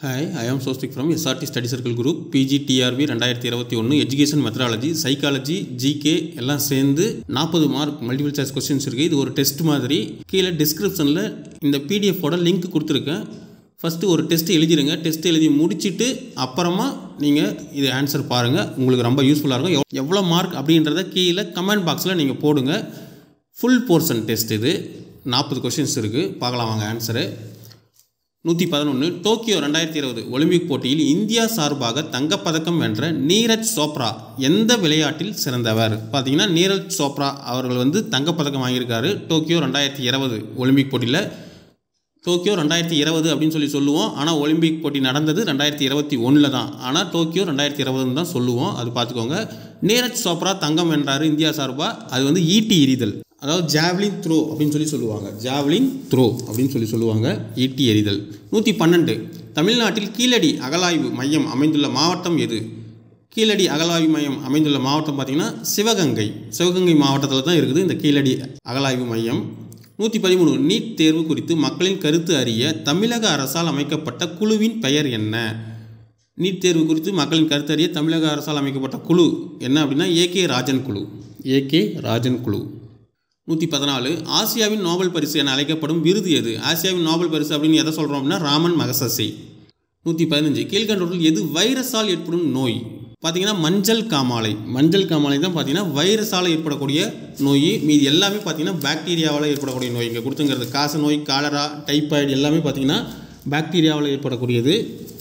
hi I am சோஸ்டிக் from SRT study circle group PGTRB ரெண்டாயிரத்தி இருபத்தி ஒன்று எஜுகேஷன் மெத்தடாலஜி சைக்காலஜி ஜிகே எல்லாம் சேர்ந்து நாற்பது மார்க் மல்டிபிள் சாய்ஸ் கொஸ்டின்ஸ் இருக்குது இது ஒரு டெஸ்ட் மாதிரி கீழே டிஸ்கிரிப்ஷனில் இந்த பிடிஎஃபோட லிங்க் கொடுத்துருக்கேன் ஃபஸ்ட்டு ஒரு டெஸ்ட் எழுதிடுங்க டெஸ்ட் எழுதி முடிச்சுட்டு அப்புறமா நீங்கள் இது ஆன்சர் பாருங்கள் உங்களுக்கு ரொம்ப யூஸ்ஃபுல்லாக இருக்கும் எவ் எவ்வளோ மார்க் அப்படின்றத கீழே கமெண்ட் பாக்ஸில் நீங்கள் போடுங்க ஃபுல் போர்ஷன் டெஸ்ட் இது நாற்பது கொஷின்ஸ் இருக்குது பார்க்கலாம் வாங்க ஆன்சரு நூற்றி பதினொன்று டோக்கியோ ரெண்டாயிரத்தி இருபது ஒலிம்பிக் போட்டியில் இந்தியா சார்பாக தங்கப்பதக்கம் வென்ற நீரஜ் சோப்ரா எந்த விளையாட்டில் சிறந்தவர் பார்த்தீங்கன்னா நீரஜ் சோப்ரா அவர்கள் வந்து தங்கப்பதக்கம் வாங்கியிருக்காரு டோக்கியோ ரெண்டாயிரத்தி இருபது ஒலிம்பிக் போட்டியில் டோக்கியோ ரெண்டாயிரத்தி இருபது அப்படின்னு சொல்லி சொல்லுவோம் ஆனால் ஒலிம்பிக் போட்டி நடந்தது ரெண்டாயிரத்தி இருபத்தி ஒன்றில் தான் ஆனால் டோக்கியோ ரெண்டாயிரத்தி இருபதுன்னு தான் சொல்லுவோம் அது பார்த்துக்கோங்க நீரஜ் சோப்ரா தங்கம் வென்றார் இந்தியா சார்பாக அது வந்து ஈட்டி எறிதல் அதாவது ஜாவ்லின் த்ரோ அப்படின்னு சொல்லி சொல்லுவாங்க ஜாவ்லின் த்ரோ அப்படின்னு சொல்லி சொல்லுவாங்க ஈட்டி எறிதல் நூற்றி பன்னெண்டு தமிழ்நாட்டில் கீழடி அகலாய்வு மையம் அமைந்துள்ள மாவட்டம் எது கீழடி அகலாய்வு மையம் அமைந்துள்ள மாவட்டம் பார்த்திங்கன்னா சிவகங்கை சிவகங்கை மாவட்டத்தில் தான் இருக்குது இந்த கீழடி அகலாய்வு மையம் நூற்றி பதிமூணு நீட் தேர்வு குறித்து மக்களின் கருத்து அறிய தமிழக அரசால் அமைக்கப்பட்ட குழுவின் பெயர் என்ன நீட் தேர்வு குறித்து மக்களின் கருத்து அறிய தமிழக அரசால் அமைக்கப்பட்ட குழு என்ன அப்படின்னா ஏகே ராஜன் குழு ஏகே ராஜன் குழு நூற்றி பதினாலு ஆசியாவின் நோபல் பரிசு என அழைக்கப்படும் விருது எது ஆசியாவின் நோபல் பரிசு அப்படின்னு எதை சொல்கிறோம் அப்படின்னா ராமன் மகசசி நூற்றி பதினஞ்சு கீழ்கண்டவர்கள் எது வைரஸால் ஏற்படும் நோய் பார்த்தீங்கன்னா மஞ்சள் காமாலை மஞ்சள் காமாலை தான் பார்த்தீங்கன்னா வைரஸால் ஏற்படக்கூடிய நோய் மீது எல்லாமே பார்த்தீங்கன்னா பாக்டீரியாவால் ஏற்படக்கூடிய நோய் இங்கே கொடுத்துங்கிறது காச நோய் காலரா டைப்பாய்டு எல்லாமே பார்த்தீங்கன்னா பாக்டீரியாவால் ஏற்படக்கூடியது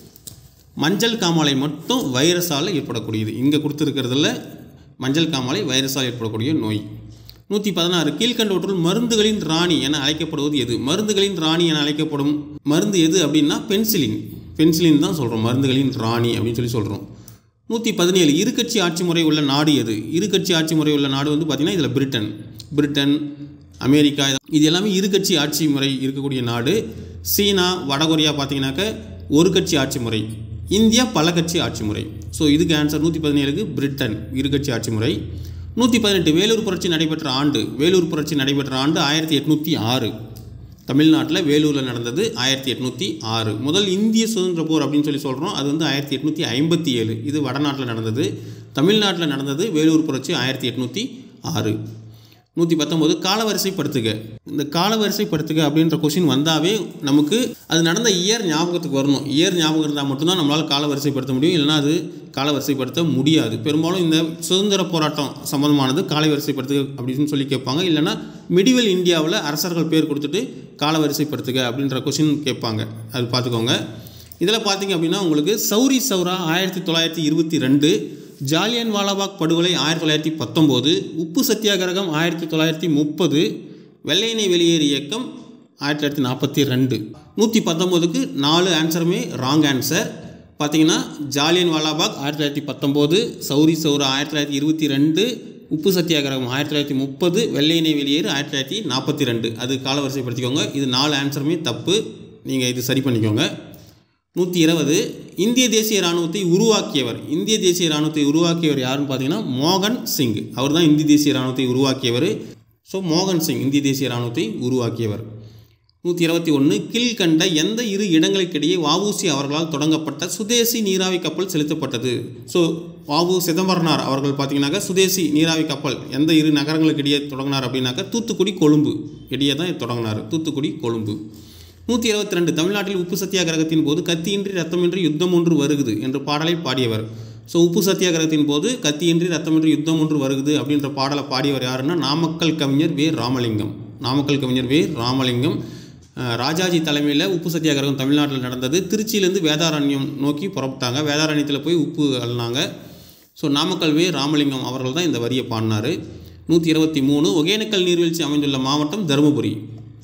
மஞ்சள் காமாலை மட்டும் வைரஸால் ஏற்படக்கூடியது இங்கே கொடுத்துருக்கிறதுல மஞ்சள் காமாலை வைரஸால் ஏற்படக்கூடிய நோய் நூற்றி பதினாறு கீழ்கண்டவற்றுள் மருந்துகளின் ராணி என அழைக்கப்படுவது எது மருந்துகளின் ராணி என அழைக்கப்படும் மருந்து எது அப்படின்னா பென்சிலின் பென்சிலின் தான் சொல்கிறோம் மருந்துகளின் ராணி அப்படின்னு சொல்லி சொல்கிறோம் நூற்றி பதினேழு இருகட்சி ஆட்சி முறை உள்ள நாடு எது இருகட்சி ஆட்சி முறை உள்ள நாடு வந்து பார்த்திங்கன்னா இதில் பிரிட்டன் பிரிட்டன் அமெரிக்கா இது எல்லாமே இருகட்சி ஆட்சி முறை இருக்கக்கூடிய நாடு சீனா வடகொரியா பார்த்தீங்கன்னாக்க ஒரு கட்சி ஆட்சி முறை இந்தியா பல கட்சி ஆட்சி முறை ஸோ இதுக்கு ஆன்சர் நூற்றி பதினேழுக்கு பிரிட்டன் இருகட்சி ஆட்சி முறை நூற்றி பதினெட்டு வேலூர் புரட்சி நடைபெற்ற ஆண்டு வேலூர் புரட்சி நடைபெற்ற ஆண்டு ஆயிரத்தி எட்நூற்றி ஆறு தமிழ்நாட்டில் வேலூரில் நடந்தது ஆயிரத்தி எட்நூற்றி ஆறு முதல் இந்திய சுதந்திர போர் அப்படின்னு சொல்லி சொல்கிறோம் அது வந்து ஆயிரத்தி எட்நூற்றி ஐம்பத்தி ஏழு இது வடநாட்டில் நடந்தது தமிழ்நாட்டில் நடந்தது வேலூர் புரட்சி ஆயிரத்தி எட்நூற்றி ஆறு நூற்றி பத்தொம்போது காலவரிசைப்படுத்துக இந்த காலவரிசைப்படுத்துக அப்படின்ற கொஷின் வந்தாவே நமக்கு அது நடந்த இயர் ஞாபகத்துக்கு வரணும் இயர் ஞாபகம் இருந்தால் மட்டும்தான் நம்மளால் காலவரிசைப்படுத்த முடியும் இல்லைனா அது காலவரிசைப்படுத்த முடியாது பெரும்பாலும் இந்த சுதந்திர போராட்டம் சம்மந்தமானது காலவரிசைப்படுத்துக அப்படின்னு சொல்லி கேட்பாங்க இல்லைனா மிடிவல் இந்தியாவில் அரசர்கள் பேர் கொடுத்துட்டு காலவரிசைப்படுத்துக அப்படின்ற கொஷின் கேட்பாங்க அது பார்த்துக்கோங்க இதில் பார்த்தீங்க அப்படின்னா உங்களுக்கு சௌரி சௌரா ஆயிரத்தி தொள்ளாயிரத்தி இருபத்தி ரெண்டு ஜாலியன் வாலாபாக் படுகொலை ஆயிரத்தி தொள்ளாயிரத்தி பத்தொம்போது உப்பு சத்தியாகிரகம் ஆயிரத்தி தொள்ளாயிரத்தி முப்பது வெள்ளையனை வெளியேறு இயக்கம் ஆயிரத்தி தொள்ளாயிரத்தி நாற்பத்தி ரெண்டு நூற்றி பத்தொம்போதுக்கு நாலு ஆன்சருமே ராங் ஆன்சர் பார்த்தீங்கன்னா ஜாலியன் வாலாபாக் ஆயிரத்தி தொள்ளாயிரத்தி பத்தொம்போது சௌரி சௌரா ஆயிரத்தி தொள்ளாயிரத்தி இருபத்தி ரெண்டு உப்பு சத்தியாகிரகம் ஆயிரத்தி தொள்ளாயிரத்தி முப்பது வெள்ளையனை வெளியேறு ஆயிரத்தி தொள்ளாயிரத்தி நாற்பத்தி ரெண்டு அது காலவரிசைப்படுத்திக்கோங்க இது நாலு ஆன்சருமே தப்பு நீங்கள் இது சரி பண்ணிக்கோங்க நூற்றி இருபது இந்திய தேசிய இராணுவத்தை உருவாக்கியவர் இந்திய தேசிய இராணுவத்தை உருவாக்கியவர் யாருன்னு பார்த்தீங்கன்னா மோகன் சிங் அவர் தான் இந்திய தேசிய இராணுவத்தை உருவாக்கியவர் ஸோ மோகன் சிங் இந்திய தேசிய இராணுவத்தை உருவாக்கியவர் நூற்றி இருபத்தி ஒன்று கீழ்கண்ட எந்த இரு இடங்களுக்கிடையே வஉசி அவர்களால் தொடங்கப்பட்ட சுதேசி நீராவி கப்பல் செலுத்தப்பட்டது ஸோ வாவு சிதம்பரனார் அவர்கள் பார்த்தீங்கன்னாக்கா சுதேசி நீராவி கப்பல் எந்த இரு நகரங்களுக்கு இடையே தொடங்கினார் அப்படின்னாக்கா தூத்துக்குடி கொழும்பு இடையே தான் தொடங்கினார் தூத்துக்குடி கொழும்பு நூற்றி இருபத்தி ரெண்டு தமிழ்நாட்டில் உப்பு சத்தியாகிரகத்தின் போது கத்தியின்றி ரத்தமின்றி யுத்தம் ஒன்று வருகுது என்ற பாடலை பாடியவர் ஸோ உப்பு சத்தியாகிரகத்தின் போது கத்தியின்றி ரத்தமின்றி யுத்தம் ஒன்று வருகுது அப்படின்ற பாடலை பாடியவர் யாருன்னா நாமக்கல் கவிஞர் வே ராமலிங்கம் நாமக்கல் கவிஞர் வே ராமலிங்கம் ராஜாஜி தலைமையில் உப்பு சத்தியாகிரகம் தமிழ்நாட்டில் நடந்தது திருச்சியிலேருந்து வேதாரண்யம் நோக்கி புறப்பட்டாங்க வேதாரண்யத்தில் போய் உப்பு அள்ளினாங்க ஸோ நாமக்கல் வே ராமலிங்கம் அவர்கள் தான் இந்த வரியை பாடினார் நூற்றி இருபத்தி மூணு ஒகேனக்கல் நீர்வீழ்ச்சி அமைந்துள்ள மாவட்டம் தருமபுரி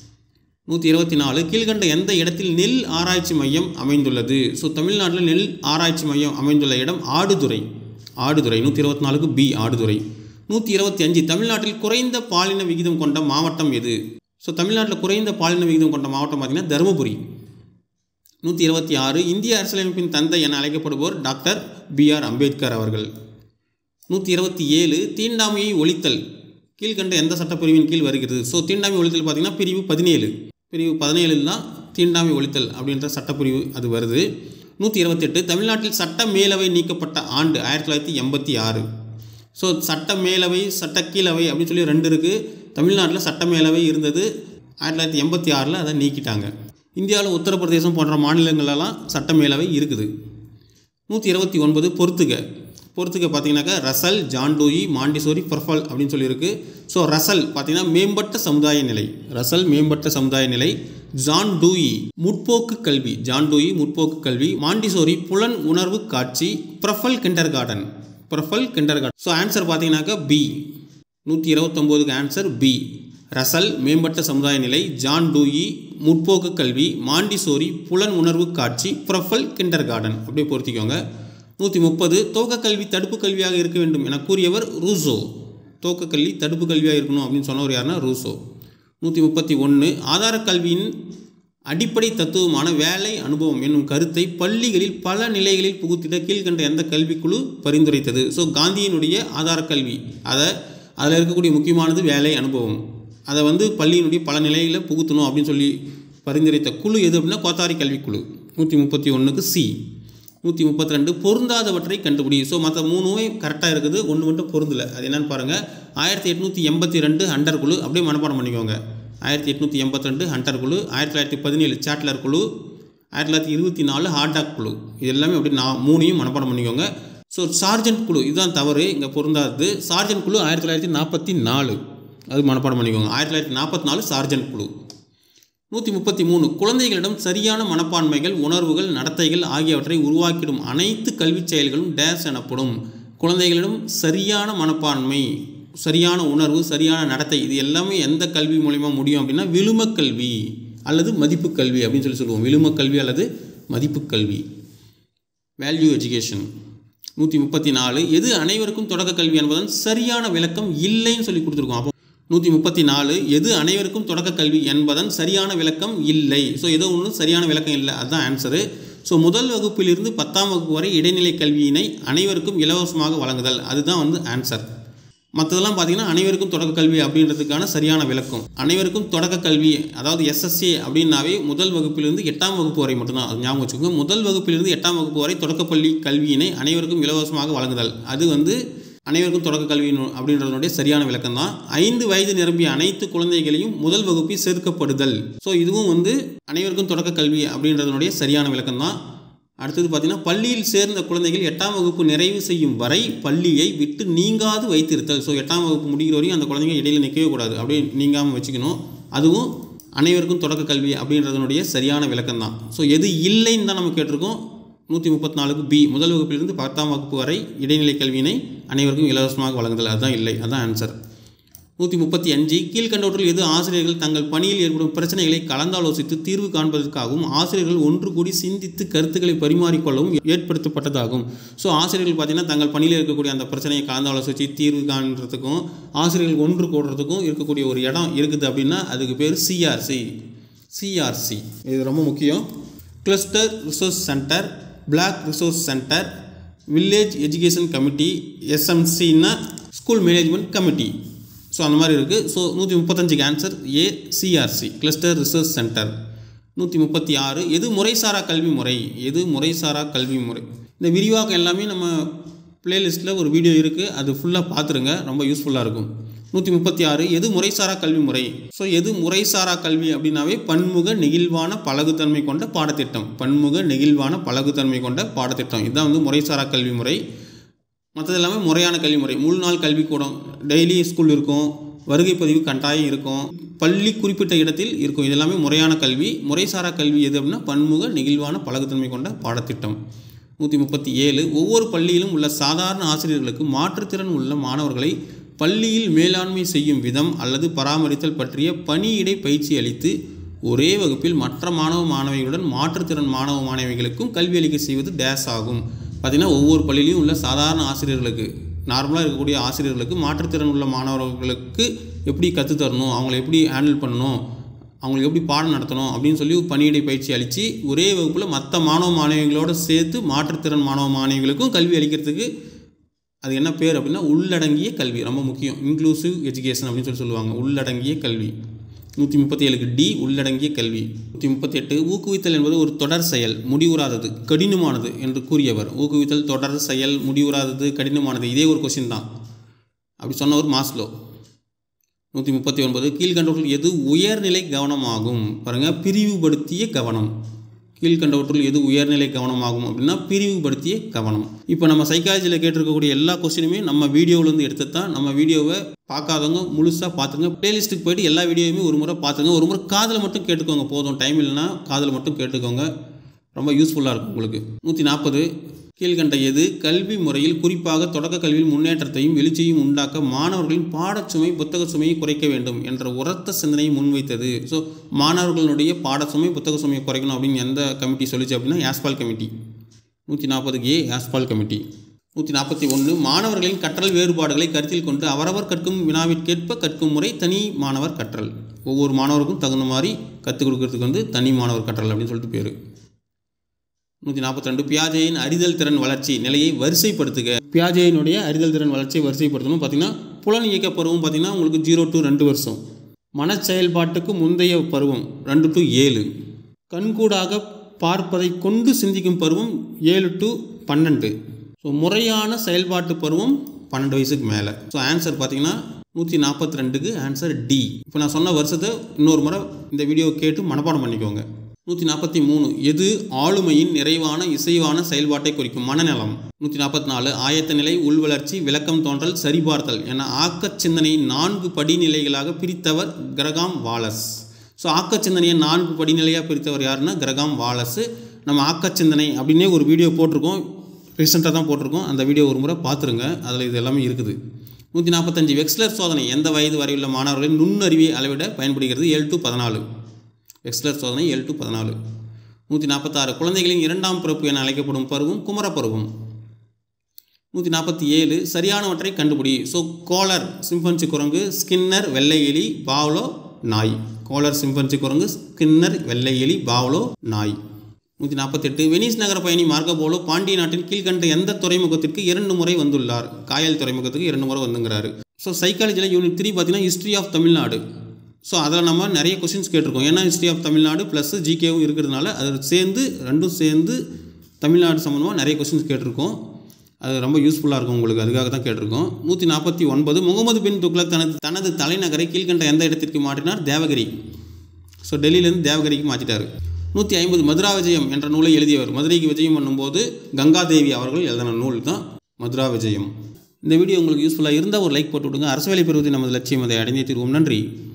நூற்றி இருபத்தி நாலு கீழ்கண்ட எந்த இடத்தில் நெல் ஆராய்ச்சி மையம் அமைந்துள்ளது ஸோ தமிழ்நாட்டில் நெல் ஆராய்ச்சி மையம் அமைந்துள்ள இடம் ஆடுதுறை ஆடுதுறை நூற்றி இருபத்தி நாலுக்கு பி ஆடுதுறை நூற்றி இருபத்தி அஞ்சு தமிழ்நாட்டில் குறைந்த பாலின விகிதம் கொண்ட மாவட்டம் எது ஸோ தமிழ்நாட்டில் குறைந்த பாலின விகிதம் கொண்ட மாவட்டம் பார்த்திங்கன்னா தருமபுரி நூற்றி இருபத்தி ஆறு இந்திய அரசியலமைப்பின் தந்தை என அழைக்கப்படுவோர் டாக்டர் பி ஆர் அம்பேத்கர் அவர்கள் நூற்றி இருபத்தி ஏழு தீண்டாமையை ஒழித்தல் கீழ்கண்ட எந்த சட்டப்பிரிவின் கீழ் வருகிறது ஸோ தீண்டாமை ஒழித்தல் பார்த்திங்கன்னா பிரிவு பதினேழு பிரிவு பதினேழில் தான் தீண்டாமை ஒழித்தல் அப்படின்ற சட்டப்பிரிவு அது வருது நூற்றி இருபத்தெட்டு தமிழ்நாட்டில் சட்ட மேலவை நீக்கப்பட்ட ஆண்டு ஆயிரத்தி தொள்ளாயிரத்தி எண்பத்தி ஆறு ஸோ சட்ட மேலவை சட்ட கீழவை அப்படின்னு சொல்லி ரெண்டு இருக்குது தமிழ்நாட்டில் சட்ட மேலவை இருந்தது ஆயிரத்தி தொள்ளாயிரத்தி எண்பத்தி ஆறில் அதை நீக்கிட்டாங்க இந்தியாவில் உத்தரப்பிரதேசம் போன்ற மாநிலங்களெல்லாம் சட்ட மேலவை இருக்குது நூற்றி இருபத்தி ஒன்பது பொறுத்துக பொறுத்துக்க பார்த்தீங்கன்னாக்கா ரசல் ஜான்டூயி மாண்டிசோரி பர்ஃபல் அப்படின்னு சொல்லியிருக்கு ஸோ ரசல் பார்த்தீங்கன்னா மேம்பட்ட சமுதாய நிலை ரசல் மேம்பட்ட சமுதாய நிலை ஜான் டூயி முற்போக்கு கல்வி ஜான் டூயி முற்போக்கு கல்வி மாண்டிசோரி புலன் உணர்வு காட்சி Froebel kindergarten Froebel kindergarten so answer பார்த்தீங்கன்னாக்கா பி நூற்றி இருபத்தொம்போதுக்கு ஆன்சர் பி ரசல் மேம்பட்ட சமுதாய நிலை ஜான் டூயி முற்போக்கு கல்வி மாண்டிசோரி புலன் உணர்வு காட்சி ப்ரொஃபல் கிண்டர் கார்டன் அப்படியே பொருத்திக்கோங்க நூற்றி முப்பது துவக்க கல்வி தடுப்பு கல்வியாக இருக்க வேண்டும் என கூறியவர் ரூசோ துவக்க கல்வி தடுப்பு கல்வியாக இருக்கணும் அப்படின்னு சொன்னவர் யாருன்னா ரூசோ நூற்றி முப்பத்தி ஒன்று ஆதார கல்வியின் அடிப்படை தத்துவமான வேலை அனுபவம் என்னும் கருத்தை பள்ளிகளில் பல நிலைகளில் புகுத்திட கீழ்கண்ட எந்த கல்விக்குழு பரிந்துரைத்தது ஸோ காந்தியினுடைய ஆதார கல்வி அதை அதில் இருக்கக்கூடிய முக்கியமானது வேலை அனுபவம் அதை வந்து பள்ளியினுடைய பல நிலையில் புகுத்தணும் அப்படின்னு சொல்லி பரிந்துரைத்த குழு எது அப்படின்னா கோத்தாரி கல்விக்குழு நூற்றி முப்பத்தி ஒன்றுக்கு சி நூற்றி முப்பத்தி ரெண்டு பொருந்தாதவற்றை கண்டுபிடி ஸோ மற்ற மூணுமே கரெக்டாக இருக்குது ஒன்று மட்டும் பொருந்தலை அது என்னன்னு பாருங்கள் ஆயிரத்தி எட்நூற்றி எண்பத்தி ரெண்டு ஹண்டர் குழு அப்படியே மனப்பாடம் பண்ணிக்கோங்க ஆயிரத்தி எட்நூற்றி எண்பத்தி ரெண்டு ஹண்டர் குழு ஆயிரத்தி தொள்ளாயிரத்தி பதினேழு சாட்லர் குழு ஆயிரத்தி தொள்ளாயிரத்தி இருபத்தி நாலு ஹார்டாக் குழு இது எல்லாமே அப்படி நான் மூணையும் மனப்பாடம் பண்ணிக்கோங்க ஸோ சார்ஜென்ட் குழு இதுதான் தவறு இங்கே பொருந்தாதது சார்ஜென்ட் குழு ஆயிரத்தி தொள்ளாயிரத்தி நாற்பத்தி நாலு அது மனப்பாடம் பண்ணிக்கோங்க ஆயிரத்தி தொள்ளாயிரத்தி நாற்பத்தி நாலு சார்ஜென்ட் குழு நூற்றி முப்பத்தி மூணு குழந்தைகளிடம் சரியான மனப்பான்மைகள் உணர்வுகள் நடத்தைகள் ஆகியவற்றை உருவாக்கிடும் அனைத்து கல்விச் செயல்களும் டேஸ் எனப்படும் குழந்தைகளிடம் சரியான மனப்பான்மை சரியான உணர்வு சரியான நடத்தை இது எல்லாமே எந்த கல்வி மூலிமா முடியும் அப்படின்னா விழுமக் கல்வி அல்லது மதிப்பு கல்வி அப்படின்னு சொல்லி சொல்லுவோம் விழுமக் கல்வி அல்லது மதிப்பு கல்வி வேல்யூ எஜுகேஷன் நூற்றி முப்பத்தி நாலு எது அனைவருக்கும் தொடக்க கல்வி என்பதன் சரியான விளக்கம் இல்லைன்னு சொல்லி கொடுத்துருக்கோம் அப்போ நூற்றி முப்பத்தி நாலு எது அனைவருக்கும் தொடக்க கல்வி என்பதன் சரியான விளக்கம் இல்லை ஸோ ஏதோ ஒன்று சரியான விளக்கம் இல்லை அதுதான் ஆன்சரு ஸோ முதல் வகுப்பிலிருந்து பத்தாம் வகுப்பு வரை இடைநிலை கல்வியினை அனைவருக்கும் இலவசமாக வழங்குதல் அதுதான் வந்து ஆன்சர் மற்றதெல்லாம் பார்த்தீங்கன்னா அனைவருக்கும் தொடக்க கல்வி அப்படின்றதுக்கான சரியான விளக்கம் அனைவருக்கும் தொடக்க கல்வி அதாவது எஸ்எஸ்ஏ அப்படின்னாவே முதல் வகுப்பிலிருந்து எட்டாம் வகுப்பு வரை மட்டும்தான் அது ஞாபகம் வச்சுக்கோங்க முதல் வகுப்பிலிருந்து எட்டாம் வகுப்பு வரை தொடக்கப்பள்ளி கல்வியினை அனைவருக்கும் இலவசமாக வழங்குதல் அது வந்து அனைவருக்கும் தொடக்க கல்வி நு- அப்படின்றதனுடைய சரியான விளக்கம் தான் ஐந்து வயது நிரம்பிய அனைத்து குழந்தைகளையும் முதல் வகுப்பில் சேர்க்கப்படுதல் ஸோ இதுவும் வந்து அனைவருக்கும் தொடக்க கல்வி அப்படின்றதனுடைய சரியான விளக்கம் தான் அடுத்தது பார்த்தீங்கன்னா பள்ளியில் சேர்ந்த குழந்தைகள் எட்டாம் வகுப்பு நிறைவு செய்யும் வரை பள்ளியை விட்டு நீங்காது வைத்திருத்தல் ஸோ எட்டாம் வகுப்பு முடிகிற வரையும் அந்த குழந்தைங்க இடையில நிற்கவே கூடாது அப்படியே நீங்காமல் வச்சுக்கணும் அதுவும் அனைவருக்கும் தொடக்க கல்வி அப்படின்றதனுடைய சரியான விளக்கம் தான் ஸோ எது இல்லைன்னு தான் நம்ம கேட்டிருக்கோம் நூற்றி முப்பத்தி நாலுக்கு பி முதல் வகுப்பிலிருந்து பத்தாம் வகுப்பு வரை இடைநிலை கல்வியினை அனைவருக்கும் இலவசமாக வழங்குதல் அதுதான் இல்லை அதுதான் ஆன்சர் நூற்றி முப்பத்தி அஞ்சு கீழ்கண்டவற்றில் எது ஆசிரியர்கள் தங்கள் பணியில் ஏற்படும் பிரச்சனைகளை கலந்தாலோசித்து தீர்வு காண்பதற்காகவும் ஆசிரியர்கள் ஒன்று கூடி சிந்தித்து கருத்துக்களை பரிமாறிக்கொள்ளவும் ஏற்படுத்தப்பட்டதாகும் ஸோ ஆசிரியர்கள் பார்த்தீங்கன்னா தங்கள் பணியில் இருக்கக்கூடிய அந்த பிரச்சனையை கலந்தாலோசித்து தீர்வு காண்றதுக்கும் ஆசிரியர்கள் ஒன்று கூடுறதுக்கும் இருக்கக்கூடிய ஒரு இடம் இருக்குது அப்படின்னா அதுக்கு பேர் சிஆர்சி சிஆர்சி இது ரொம்ப முக்கியம் cluster resource centre block resource centre village education committee எஸ்எம்சின்னா ஸ்கூல் மேனேஜ்மெண்ட் கமிட்டி ஸோ அந்த மாதிரி இருக்குது ஸோ நூற்றி முப்பத்தஞ்சுக்கு answer A CRC cluster research centre நூற்றி முப்பத்தி ஆறு எது முறைசாரா கல்வி முறை எது முறைசாரா கல்வி முறை இந்த விரிவாக்கம் எல்லாமே நம்ம பிளேலிஸ்ட்டில் ஒரு வீடியோ இருக்குது அது ஃபுல்லாக பார்த்துருங்க ரொம்ப யூஸ்ஃபுல்லாக இருக்கும் நூற்றி முப்பத்தி ஆறு எது முறைசாரா கல்வி முறை ஸோ எது முறைசாரா கல்வி அப்படின்னாவே பன்முக நெகிழ்வான பழகுத்தன்மை கொண்ட பாடத்திட்டம் பன்முக நெகிழ்வான பழகுத்தன்மை கொண்ட பாடத்திட்டம் இதுதான் வந்து முறைசாரா கல்வி முறை மற்றது எல்லாமே முறையான கல்வி முறை முழு நாள் கல்விக்கூடம் டெய்லி ஸ்கூல் இருக்கும் வருகை பதிவு கட்டாயம் இருக்கும் பள்ளி குறிப்பிட்ட இடத்தில் இருக்கும் இது எல்லாமே முறையான கல்வி முறைசாரா கல்வி எது அப்படின்னா பன்முக நெகிழ்வான பழகுத்தன்மை கொண்ட பாடத்திட்டம் நூற்றி முப்பத்தி ஏழு ஒவ்வொரு பள்ளியிலும் உள்ள சாதாரண ஆசிரியர்களுக்கு மாற்றுத்திறன் உள்ள மாணவர்களை பள்ளியில் மேலாண்மை செய்யும் விதம் அல்லது பராமரித்தல் பற்றிய பணியிடை பயிற்சி அளித்து ஒரே வகுப்பில் மற்ற மாணவ மாணவிகளுடன் மாற்றுத்திறன் மாணவ மாணவிகளுக்கும் கல்வி அளிக்க செய்வது டேஸ் ஆகும் பார்த்திங்கன்னா ஒவ்வொரு பள்ளியிலையும் உள்ள சாதாரண ஆசிரியர்களுக்கு நார்மலாக இருக்கக்கூடிய ஆசிரியர்களுக்கு மாற்றுத்திறன் உள்ள மாணவர்களுக்கு எப்படி கற்றுத் தரணும் அவங்கள எப்படி ஹேண்டில் பண்ணணும் அவங்களுக்கு எப்படி பாடம் நடத்தணும் அப்படின்னு சொல்லி பணியிடை பயிற்சி அளித்து ஒரே வகுப்பில் மற்ற மாணவ மாணவிகளோடு சேர்த்து மாற்றுத்திறன் மாணவ மாணவிகளுக்கும் கல்வி அளிக்கிறதுக்கு அது என்ன பேர் அப்படின்னா உள்ளடங்கிய கல்வி ரொம்ப முக்கியம் இன்க்ளூசிவ் எஜுகேஷன் அப்படின்னு சொல்லி சொல்லுவாங்க உள்ளடங்கிய கல்வி நூற்றி முப்பத்தி ஏழுக்கு டி உள்ளடங்கிய கல்வி நூற்றி முப்பத்தி எட்டு ஊக்குவித்தல் என்பது ஒரு தொடர் செயல் முடிவுறாதது கடினமானது என்று கூறியவர் ஊக்குவித்தல் தொடர் செயல் முடிவுறாதது கடினமானது இதே ஒரு கொஸ்டின் தான் அப்படி சொன்னவர் மாஸ்லோ நூற்றி முப்பத்தி ஒன்பது கீழ்கண்டவற்றுள் எது உயர்நிலை கவனமாகும் பாருங்கள் பிரிவுபடுத்திய கவனம் கீழ்கண்டவற்றுள் எது உயர்நிலை கவனமாகும் அப்படின்னா பிரிவுபடுத்திய கவனம் இப்போ நம்ம சைக்காலஜியில் கேட்டிருக்கக்கூடிய எல்லா கொஸ்டினுமே நம்ம வீடியோவிலேருந்து எடுத்து தான் நம்ம வீடியோவை பார்க்காதவங்க முழுசாக பார்த்துங்க பிளேலிஸ்ட்டுக்கு போயிட்டு எல்லா வீடியோவுமே ஒரு முறை பார்த்துங்க ஒரு முறை காதில் மட்டும் கேட்டுக்கோங்க போதும் டைம் இல்லைன்னா காதில் மட்டும் கேட்டுக்கோங்க ரொம்ப யூஸ்ஃபுல்லாக இருக்கும் உங்களுக்கு நூற்றி நாற்பது கீழ்கண்ட எது கல்வி முறையில் குறிப்பாக தொடக்க கல்வியில் முன்னேற்றத்தையும் எழுச்சியும் உண்டாக்க மாணவர்களின் பாடச்சுமை புத்தக சுமையை குறைக்க வேண்டும் என்ற உரத்த சிந்தனையை முன்வைத்தது ஸோ மாணவர்களுடைய பாடச்சுமை புத்தக சுமையை குறைக்கணும் அப்படின்னு எந்த கமிட்டி சொல்லிச்சு அப்படின்னா ஆஸ்பால் கமிட்டி நூற்றி நாற்பது ஏ ஆஸ்பால் கமிட்டி நூற்றி நாற்பத்தி ஒன்று மாணவர்களின் கற்றல் வேறுபாடுகளை கருத்தில் கொண்டு அவரவர் கற்கும் வினாவிற்கேற்ப கற்கும் முறை தனி மாணவர் கற்றல் ஒவ்வொரு மாணவருக்கும் தகுந்த மாதிரி கற்றுக் கொடுக்கறதுக்கு வந்து தனி மாணவர் கற்றல் அப்படின்னு சொல்லிட்டு பேர் நூற்றி நாற்பத்தி ரெண்டு பியாஜையின் அறிதல் திறன் வளர்ச்சி நிலையை வரிசைப்படுத்துக பியாஜையினுடைய அறிதல் திறன் வளர்ச்சியை வரிசைப்படுத்தணும் பார்த்தீங்கன்னா புலன் இயக்க பருவம் பார்த்தீங்கன்னா உங்களுக்கு ஜீரோ டு ரெண்டு வருஷம் மன செயல்பாட்டுக்கு முந்தைய பருவம் ரெண்டு டு ஏழு கண்கூடாக பார்ப்பதை கொண்டு சிந்திக்கும் பருவம் ஏழு டு பன்னெண்டு ஸோ முறையான செயல்பாட்டு பருவம் பன்னெண்டு வயசுக்கு மேலே ஸோ ஆன்சர் பார்த்தீங்கன்னா நூற்றி நாற்பத்தி ரெண்டுக்கு ஆன்சர் டி இப்போ நான் சொன்ன வருஷத்தை இன்னொரு முறை இந்த வீடியோ கேட்டு மனப்பாடம் பண்ணிக்கோங்க நூற்றி நாற்பத்தி மூணு எது ஆளுமையின் நிறைவான இசைவான செயல்பாட்டை குறிக்கும் மனநலம் நூற்றி நாற்பத்தி நாலு ஆயத்த நிலை உள்வளர்ச்சி விளக்கம் தோன்றல் சரிபார்த்தல் என ஆக்கச் சிந்தனையை நான்கு படிநிலைகளாக பிரித்தவர் கிரகாம் வாலஸ் ஸோ ஆக்கச் சிந்தனையை நான்கு படிநிலையாக பிரித்தவர் யாருன்னா கிரகாம் வாலஸ் நம்ம ஆக்கச் சிந்தனை அப்படின்னே ஒரு வீடியோ போட்டிருக்கோம் ரீசெண்டாக தான் போட்டிருக்கோம் அந்த வீடியோ ஒரு முறை பார்த்துருங்க அதில் இது எல்லாமே இருக்குது நூற்றி நாற்பத்தஞ்சு வெக்ஸ்லர் சோதனை எந்த வயது வரையுள்ள மாணவர்களின் நுண்ணறிவை அளவிட பயன்படுகிறது ஏழு டு பதினாலு எக்ஸ்லர் சோதனை ஏழு டு பதினாலு நூற்றி நாற்பத்தாறு குழந்தைகளின் இரண்டாம் பிறப்பு என அழைக்கப்படும் பருவம் குமரப்பருவம் நூற்றி நாற்பத்தி ஏழு சரியானவற்றை கண்டுபிடி ஸோ கோலர் சிம்பன்சி குரங்கு ஸ்கின்னர் வெள்ளை எலி பாவ்லோ நாய் கோலர் சிம்பன்சி குரங்கு ஸ்கின்னர் வெள்ளை எலி பாவ்லோ நாய் நூற்றி நாற்பத்தெட்டு வெனிஸ் நகர பயணி மார்க்கோ போலோ பாண்டிய நாட்டின் கீழ்கண்ட எந்த துறைமுகத்திற்கு இரண்டு முறை வந்துள்ளார் காயல் துறைமுகத்துக்கு இரண்டு முறை வந்துங்கிறாரு ஸோ சைக்காலஜியில் யூனிட் த்ரீ பார்த்தீங்கன்னா ஹிஸ்ட்ரி ஆஃப் தமிழ்நாடு ஸோ அதில் நம்ம நிறைய கொஸ்டின்ஸ் கேட்டிருக்கோம் ஏன்னா ஹிஸ்ட்ரி ஆஃப் தமிழ்நாடு ப்ளஸ் ஜிகேவும் இருக்கிறதுனால அது சேர்ந்து ரெண்டும் சேர்ந்து தமிழ்நாடு சம்மந்தமாக நிறைய கொஸ்டின்ஸ் கேட்டிருக்கோம் அது ரொம்ப யூஸ்ஃபுல்லாக இருக்கும் உங்களுக்கு அதுக்காக தான் கேட்டிருக்கோம் நூற்றி நாற்பத்தி ஒன்பது முகமது பின் துக்ளக் தனது தனது தலைநகரை கீழ்கண்ட எந்த இடத்திற்கு மாற்றினார் தேவகிரி ஸோ டெல்லியிலேருந்து தேவகிரிக்கு மாற்றிட்டார் நூற்றி ஐம்பது மதுரா விஜயம் என்ற நூலை எழுதியவர் மதுரைக்கு விஜயம் பண்ணும்போது கங்காதேவி அவர்கள் எழுதின நூல் தான் மதுரா விஜயம் இந்த வீடியோ உங்களுக்கு யூஸ்ஃபுல்லாக இருந்தால் ஒரு லைக் போட்டு விடுங்க அரசு வேலை பெறுவதை நமது லட்சியம் அதை அடைந்தே தீர்வோம் நன்றி